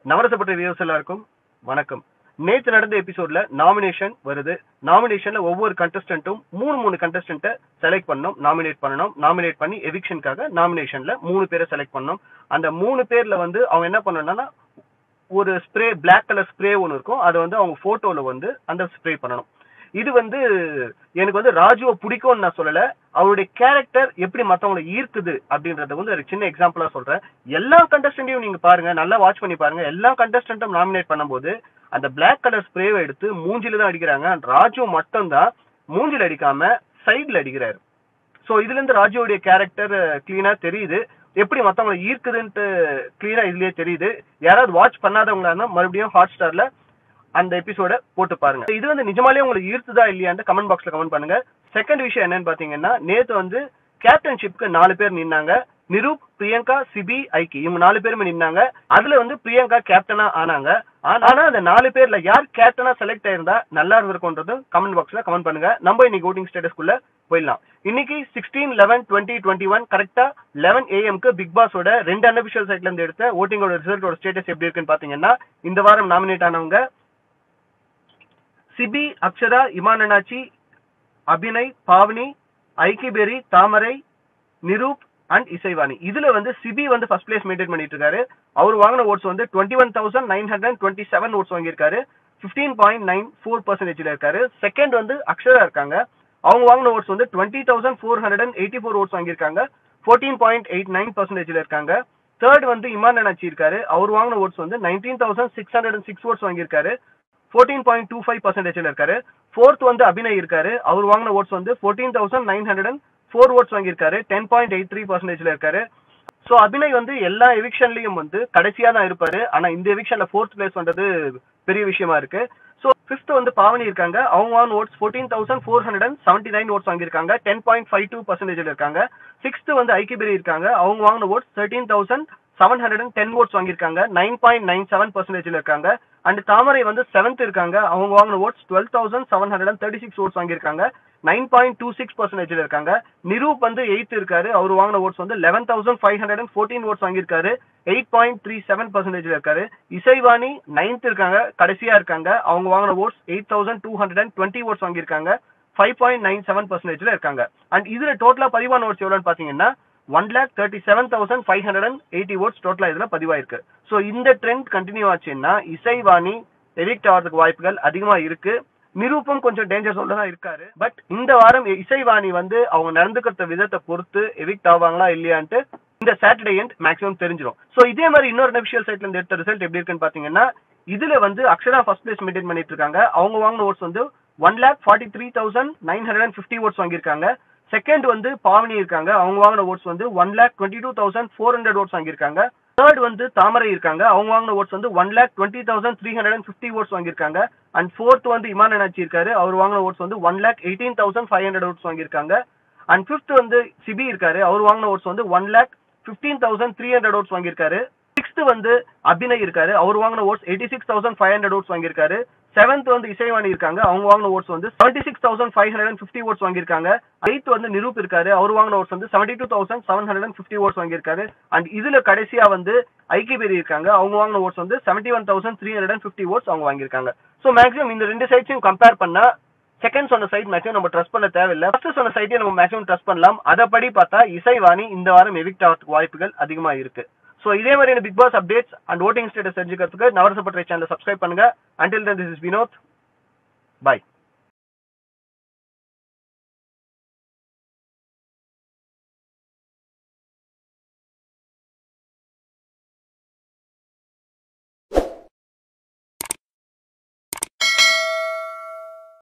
நவரசப்பட்ட views எல்லாருக்கும் வணக்கம் நேத்து நடந்த எபிசோட்ல நாமினேஷன் வருது நாமினேஷன்ல ஒவ்வொரு கண்டஸ்டன்ட்டும் மூணு மூணு கண்டஸ்டன்ட்டை செலக்ட் பண்ணணும் நாமினேட் பண்ணணும் நாமினேட் பண்ணி எவிக்ஷனுக்காக நாமினேஷன்ல மூணு பேரை செலக்ட் பண்ணணும் அந்த மூணு பேர்ல வந்து அவங்க என்ன பண்ணணும்னா ஒரு ஸ்ப்ரே பிளாக் கலர் ஸ்ப்ரே ஒன்று இருக்கும் அதை வந்து அவங்க போட்டோல வந்து அந்த ஸ்ப்ரே பண்ணணும் இது வந்து எனக்கு வந்து ராஜுவை பிடிக்கும்னு நான் சொல்லல அவருடைய கேரக்டர் எப்படி மத்தவங்களை ஈர்க்குது அப்படின்றத வந்து ஒரு சின்ன எக்ஸாம்பிளா சொல்றேன் எல்லா கண்டஸ்டன்டையும் நீங்க பாருங்க நல்லா வாட்ச் பண்ணி பாருங்க எல்லா கண்டஸ்டன்ட்டும் நாமினேட் பண்ணும்போது அந்த பிளாக் கலர் ஸ்ப்ரேவை எடுத்து மூஞ்சில தான் அடிக்கிறாங்க ராஜு மட்டும்தான் மூஞ்சில அடிக்காம சைடுல அடிக்கிறாரு ஸோ இதுல இருந்து ராஜுவோடைய கேரக்டர் கிளீனா தெரியுது எப்படி மத்தவங்களை ஈர்க்குதுன்ட்டு கிளீனா இதுலயே தெரியுது யாராவது வாட்ச் பண்ணாதவங்களா இருந்தா மறுபடியும் ஹாட் ஸ்டார்ல அந்த எபிசோட போட்டு பாருங்க இது வந்து நிஜமாலே உங்களுக்கு ஈர்த்துதா இல்லையான்னு கமெண்ட் பாக்ஸ்ல கமெண்ட் பண்ணுங்க செகண்ட் விஷயம் என்னன்னு பாத்தீங்கன்னா நேத்து வந்து கேப்டன்ஷிப்க்கு நாலு பேர் நின்னாங்க நிரூப் பிரியங்கா சிபி ஐக்கி இவங்க நாலு பேருமே நின்னாங்க அதுல வந்து பிரியங்கா கேப்டனா ஆனாங்க ஆனா அந்த நாலு பேர்ல யார் கேப்டனா செலக்ட் ஆயிருந்தா நல்லா இருந்திருக்கும்ன்றது கமெண்ட் பாக்ஸ்ல கமெண்ட் பண்ணுங்க நம்ம இன்னைக்கு ஓட்டிங் ஸ்டேட்டஸ்க்குள்ள போயிடலாம் இன்னைக்கு sixteen eleven twenty twenty one கரெக்டா லெவன் ஏஎம்க்கு பிக் பாஸோட ரெண்டு அன்அபிஷியல் சைட்ல இருந்து எடுத்த ஓட்டிங்கோட ரிசல்ட்டோட ஸ்டேட்டஸ் எப்படி இருக்குன்னு பாத்தீங்கன்னா இந்த வாரம் நாமினேட் ஆனவங்க சிபி அக்ஷரா இமான் அண்ணாச்சி அபிநய் பாவனி ஐக்கிபேரி தாமரை நிரூப் அண்ட் இசைவாணி இதுல வந்து சிபி வந்து ஃபர்ஸ்ட் பிளேஸ் மெயின்டைன் பண்ணிட்டு இருக்காரு அவர் வாங்கின ஓட்ஸ் வந்து twenty one thousand nine hundred twenty seven votes வாங்கியிருக்காரு ஃபிஃப்டீன் பாயிண்ட் நைன் ஃபோர் பர்சன்டேஜ்ல இருக்காரு செகண்ட் வந்து அக்ஷரா இருக்காங்க அவங்க வாங்கின ஓட்ஸ் வந்து twenty thousand four hundred and eighty four votes வாங்கியிருக்காங்க ஃபோர்டீன் பாயிண்ட் எயிட் நைன் பர்சன்டேஜ்ல இருக்காங்க தேர்ட் வந்து இமான் அண்ணாச்சி இருக்காரு அவர் வாங்கின ஓட்ஸ் வந்து nineteen thousand six hundred and six votes வாங்கியிருக்காரு ஃபோர்டீன் பாயிண்ட் டூ ஃபைவ் பர்சன்டேஜ்ல இருக்காரு ஃபோர்த் வந்து அபிநய் இருக்காரு அவர் வாங்கின ஓட்ஸ் வந்து fourteen thousand nine hundred and four votes வாங்கியிருக்காரு டென் பாயிண்ட் எயிட் த்ரீ பர்சன்டேஜ்ல இருக்காரு ஸோ அபிநய் வந்து எல்லா எவிக்ஷன்லயும் வந்து கடைசியா தான் இருப்பாரு ஆனா இந்த எவிக்ஷன்ல ஃபோர்த் பிளேஸ் வந்தது பெரிய விஷயமா இருக்கு ஸோ ஃபிஃப்த் வந்து பாவனி இருக்காங்க அவங்க வாங்கின votes fourteen thousand four hundred and seventy nine votes வாங்கியிருக்காங்க டென் பாயிண்ட் ஃபைவ் டூ பர்சன்டேஜ்ல இருக்காங்க சிக்ஸ்த் வந்து ஐக்கிபெரி இருக்காங்க அவங்க வாங்கின votes thirteen thousand seven hundred and ten votes வாங்கியிருக்காங்க நைன் பாயிண்ட் நைன் செவன் பர்சன்டேஜ்ல இருக்காங்க அண்ட் தாமரை வந்து செவன்த் இருக்காங்க அவங்க வாங்கின votes twelve thousand seven hundred and thirty six votes வாங்கியிருக்காங்க நைன் பாயிண்ட் டூ சிக்ஸ் பர்சன்டேஜ்ல இருக்காங்க நிரூப் வந்து எயித் இருக்காரு அவர் வாங்கின ஓட்ஸ் வந்து eleven thousand five hundred and fourteen votes வாங்கியிருக்காரு எயிட் பாயிண்ட் த்ரீ செவன் பர்சன்டேஜ்ல இருக்காரு இசைவாணி நைன்த் இருக்காங்க கடைசியா இருக்காங்க அவங்க வாங்கின votes eight thousand two hundred and twenty votes வாங்கியிருக்காங்க ஃபைவ் பாயிண்ட் நைன் செவன் பர்சன்டேஜ்ல இருக்காங்க அண்ட் இதுல டோட்டலா பதிவான ஓட்ஸ் எவ்வளோன்னு பாத்தீங்கன்னா one lakh thirty seven thousand five hundred and eighty votes டோட்டலா இதுல பதிவாயிருக்கு ஸோ இந்த ட்ரெண்ட் கண்டினியூ ஆச்சுன்னா இசைவாணி எவிக்ட் ஆகிறதுக்கு வாய்ப்புகள் அதிகமா இருக்கு நிரூபம் கொஞ்சம் டேஞ்சர் சொல்ல தான் இருக்காரு பட் இந்த வாரம் இசைவாணி வந்து அவங்க நடந்துக்கிற விதத்தை பொறுத்து எவிக்ட் ஆவாங்களா இல்லையான்ட்டு இந்த சாட்டர்டே எண்ட் மேக்ஸிமம் தெரிஞ்சிடும் ஸோ இதே மாதிரி இன்னொரு அபிஷியல் சைட்ல இருந்து எடுத்த ரிசல்ட் எப்படி இருக்குன்னு பாத்தீங்கன்னா இதுல வந்து அக்ஷரா ஃபர்ஸ்ட் பிளேஸ் மெயின்டைன் பண்ணிட்டு இருக்காங்க அவங்க வாங்கின ஓட்ஸ் வந்து one lakh forty three thousand nine hundred and fifty votes வாங்கியிருக்காங்க செகண்ட் வந்து பாவனி இருக்காங்க அவங்க வாங்கின ஓட்ஸ் வந்து one lakh twenty two thousand four hundred votes வாங்கியிருக்காங்க தேர்ட் வந்து தாமரை இருக்காங்க அவங்க வாங்கின ஓட்ஸ் வந்து one lakh twenty thousand three hundred and fifty votes வாங்கியிருக்காங்க அண்ட் ஃபோர்த் வந்து இமான் அண்ணாச்சி இருக்காரு அவர் வாங்கின ஓட்ஸ் வந்து one lakh eighteen thousand five hundred votes வாங்கியிருக்காங்க அண்ட் ஃபிஃப்த் வந்து சிபி இருக்காரு அவர் வாங்கின ஓட்ஸ் வந்து one lakh fifteen thousand three hundred votes வாங்கியிருக்காரு சிக்ஸ்த் வந்து அபிநய் இருக்காரு அவர் வாங்கின votes eighty six thousand five hundred votes வாங்கியிருக்காரு செவன்த் வந்து இசைவாணி இருக்காங்க அவங்க வாங்கின ஓட்ஸ் வந்து seventy six thousand five hundred and fifty votes வாங்கியிருக்காங்க எயித் வந்து நிரூப் இருக்காரு அவர் வாங்கின ஓட்ஸ் வந்து seventy two thousand seven hundred and fifty votes வாங்கியிருக்காரு அண்ட் இதுல கடைசியா வந்து ஐக்கிபேரி இருக்காங்க அவங்க வாங்கின ஓட்ஸ் வந்து seventy one thousand three hundred and fifty votes அவங்க வாங்கியிருக்காங்க ஸோ மேக்ஸிமம் இந்த ரெண்டு சைட்ஸையும் கம்பேர் பண்ணா செகண்ட் சொன்ன சைட் மேக்ஸிமம் நம்ம ட்ரஸ்ட் பண்ண தேவையில்லை ஃபர்ஸ்ட் சொன்ன சைட்டே நம்ம மேக்ஸிமம் ட்ரஸ்ட் பண்ணலாம் அதப்படி பார்த்தா இசைவாணி இந்த வாரம் எவிக்ட் ஆகிறதுக்கு வாய்ப்புகள் அதிகமா இருக்கு ஸோ இதே மாதிரியான Bigg Boss updates and voting status தெரிஞ்சுக்கிறதுக்கு நவரசப்பட்ட சேனல் சப்ஸ்கிரைப் பண்ணுங்க until then this is Vinod bye